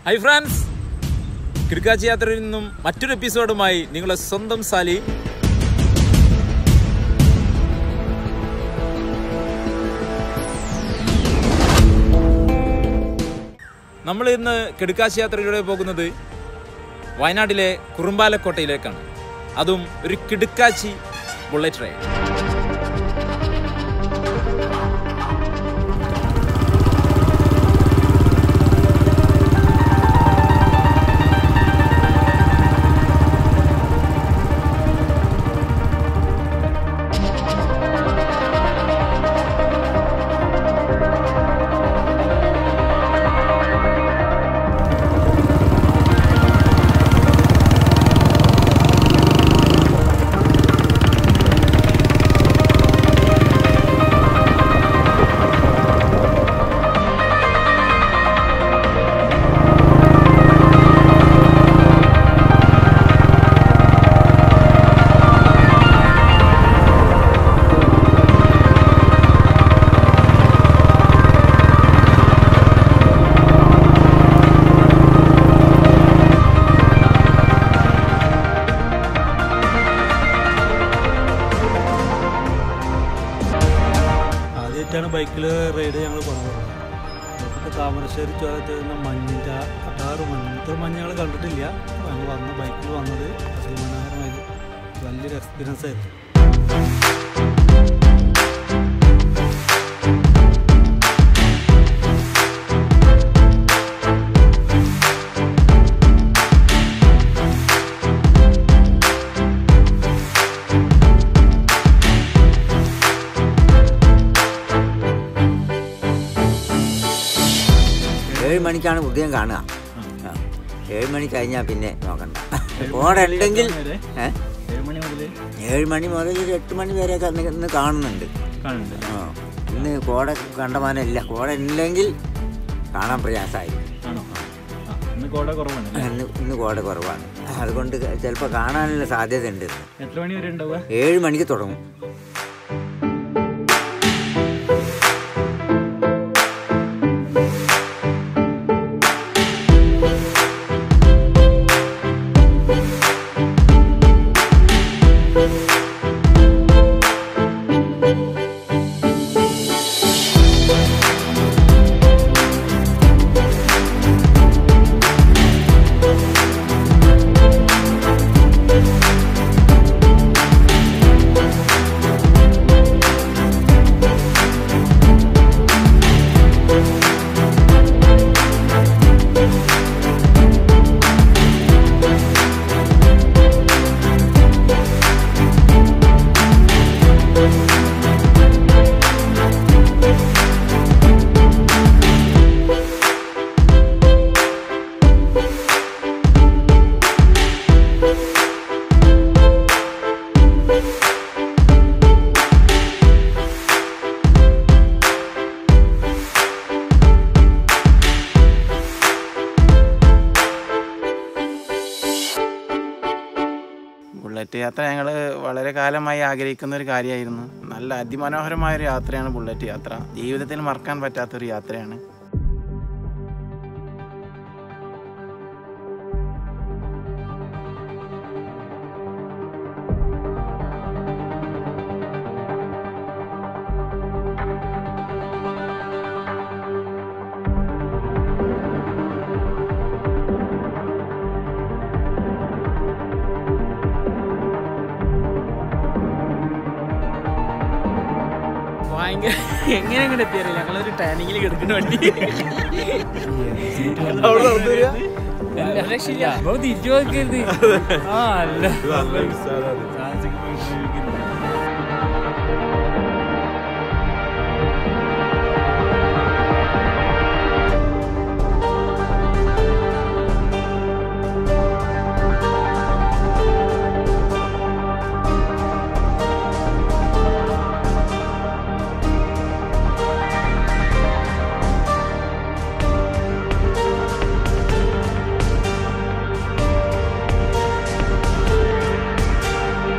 High France കിടക്കാച്ചി യാത്രയിൽ നിന്നും മറ്റൊരു എപ്പിസോഡുമായി നിങ്ങളെ സ്വന്തം സാലി നമ്മൾ ഇന്ന് കിടക്കാശി യാത്രയിലൂടെ പോകുന്നത് വയനാട്ടിലെ കുറുമ്പാലക്കോട്ടയിലേക്കാണ് അതും ഒരു കിടുക്കാച്ചി ബുള്ളറ്റ് റൈഡ് ആദ്യമായിട്ടാണ് ബൈക്കിൽ റൈഡ് ഞങ്ങൾ പോകുന്നത് നമുക്കിപ്പോൾ താമരശ്ശേരി ചുരത്തിൽ നിന്ന് മഞ്ഞിൻ്റെ അട്ടാറ് മഞ്ഞ് ഇത്ര മഞ്ഞ് ഞങ്ങൾ കണ്ടിട്ടില്ല ഞങ്ങൾ വന്ന ബൈക്കിൽ വന്നത് അതിമനോഹരമായത് വലിയൊരു എക്സ്പീരിയൻസ് ആയിരുന്നു ഏഴ് മണിക്കാണ് ഉദയം കാണുക ആ. ഏഴ് മണി കഴിഞ്ഞാൽ പിന്നെ നോക്കണ്ട കോട ഉണ്ടെങ്കിൽ ഏ? ഏഴ് മണി മുതൽ ഒരു എട്ട് മണി വരെയൊക്കെ ഇന്ന് ഇന്ന് കാണുന്നുണ്ട് ആ ഇന്ന് കോട കണ്ടമാനമില്ല കോട ഉണ്ടെങ്കിൽ കാണാൻ പ്രയാസമായി ഇന്ന് കോട കുറവാണ് ഇന്ന് ഇന്ന് കോട കുറവാണ് അതുകൊണ്ട് ചിലപ്പോൾ കാണാനുള്ള സാധ്യത ഉണ്ട് ഇന്ന്. എത്ര മണി വരെ ഉണ്ടാവുക ഏഴ് മണിക്ക് തുടങ്ങും ബുള്ളറ്റ് യാത്ര ഞങ്ങൾ വളരെ കാലമായി ആഗ്രഹിക്കുന്ന ഒരു കാര്യമായിരുന്നു നല്ല അതിമനോഹരമായ ഒരു യാത്രയാണ് ബുള്ളറ്റ് യാത്ര ജീവിതത്തിൽ മറക്കാൻ പറ്റാത്തൊരു യാത്രയാണ് ഭയങ്കര എങ്ങനെ എങ്ങനെ എത്തിയറിയില്ല ഞങ്ങളൊരു ടേണിങ്ങിൽ കിടക്കുന്ന വണ്ടി അല്ല, രക്ഷയില്ല. അപ്പൊ തിരിച്ചു നോക്കരുത് ആ അല്ല ആ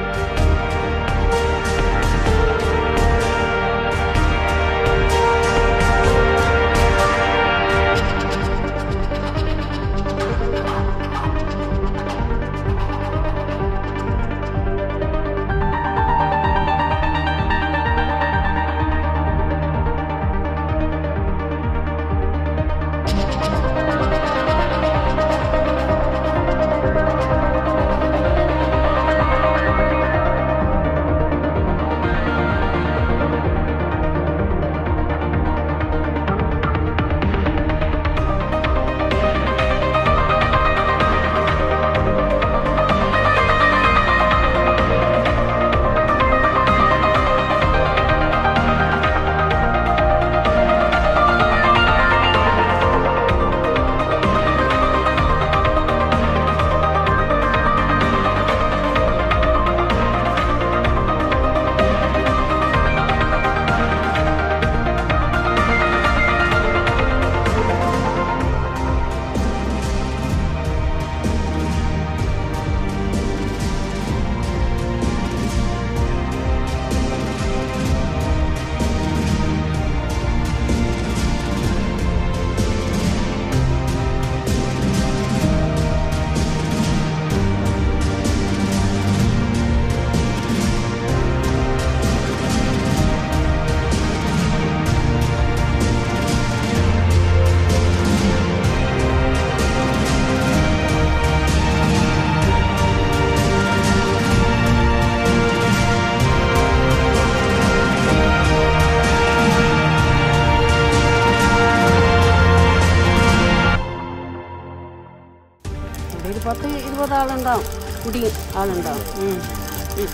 പത്ത് ഇരുപത് ആളുണ്ടാവും കുടി ആളുണ്ടാവും ഉം. ഉം.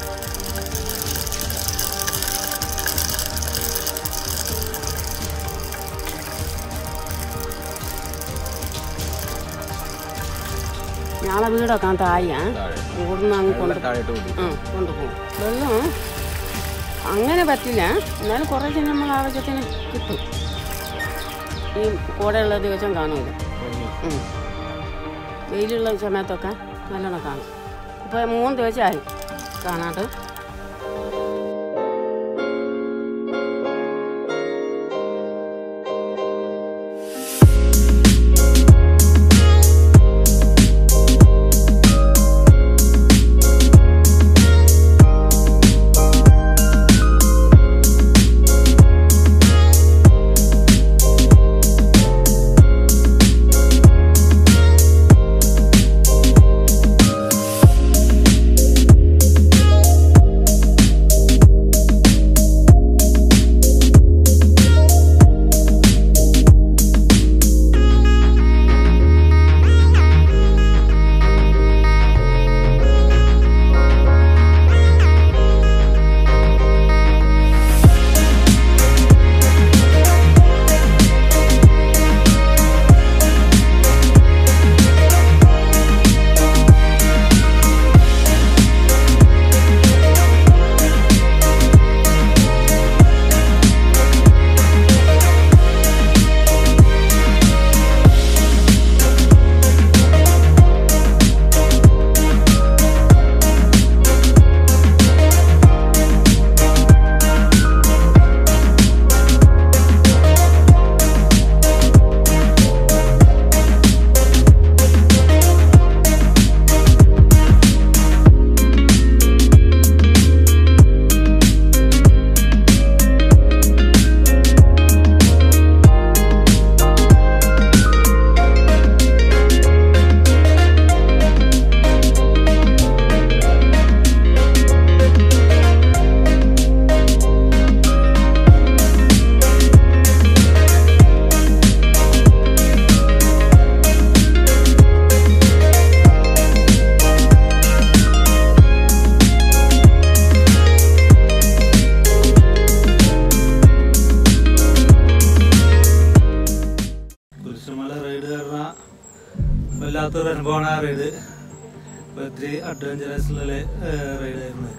ഞങ്ങളെ വീടൊക്കെ താഴെയാ ഇവിടുന്ന് അങ്ങ് കൊണ്ട് താഴോട്ട് കൊണ്ടു ആ കൊണ്ടുപോകും വെള്ളം അങ്ങനെ പറ്റില്ല എന്നാലും കുറേശ്ശെ നമ്മൾ ആവശ്യത്തിന് കിട്ടും ഈ കൂടെയുള്ള ദിവസം കാണൂല ഉം. വെയിലുള്ള സമയത്തൊക്കെ നല്ലോണം കാണും ഇപ്പോൾ മൂന്ന് ദിവസമായി കാണാണ്ട് കുരിശുമല റൈഡ് പറഞ്ഞാൽ വല്ലാത്തൊരു അനുഭവമാണ് ആ റൈഡ് ഇപ്പോൾ ഒത്തിരി അഡ്വഞ്ചറസ് റൈഡ് ആയിരുന്നു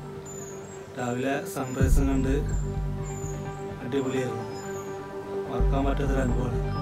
രാവിലെ സൺറൈസും കണ്ട് അടിപൊളിയായിരുന്നു മറക്കാൻ പറ്റാത്തൊരു അനുഭവമാണ്